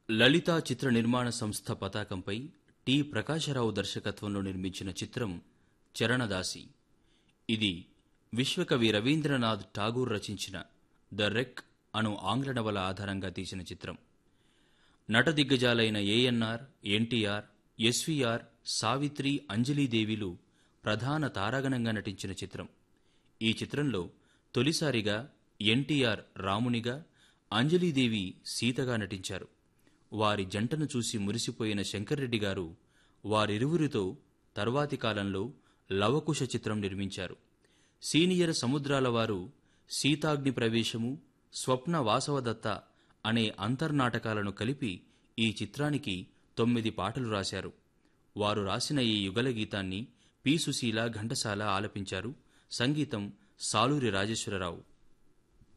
లలితా చిత్ర నిర్మాణ సంస్థ పతాకంపై టి ప్రకాశరావు దర్శకత్వంలో నిర్మించిన చిత్రం చరణదాసి ఇది విశ్వకవి రవీంద్రనాథ్ ఠాగూర్ రచించిన ద రెక్ అను ఆంగ్ల నవల ఆధారంగా తీసిన చిత్రం నట దిగ్గజాలైన ఏఎన్ఆర్ ఎన్టీఆర్ ఎస్వీఆర్ సావిత్రి అంజలీదేవిలు ప్రధాన తారాగణంగా నటించిన చిత్రం ఈ చిత్రంలో తొలిసారిగా ఎన్టీఆర్ రామునిగా అంజలీదేవి సీతగా నటించారు వారి జంటను చూసి మురిసిపోయిన శంకర్రెడ్డి గారు వారిరువురితో తర్వాతి కాలంలో లవకుశ చిత్రం నిర్మించారు సీనియర్ సముద్రాల వారు సీతాగ్ని ప్రవేశము స్వప్న వాసవదత్త అనే అంతర్నాటకాలను కలిపి ఈ చిత్రానికి తొమ్మిది పాటలు రాశారు వారు రాసిన ఈ యుగల గీతాన్ని పి సుశీల ఘంటసాల ఆలపించారు సంగీతం సాలూరి రాజేశ్వరరావు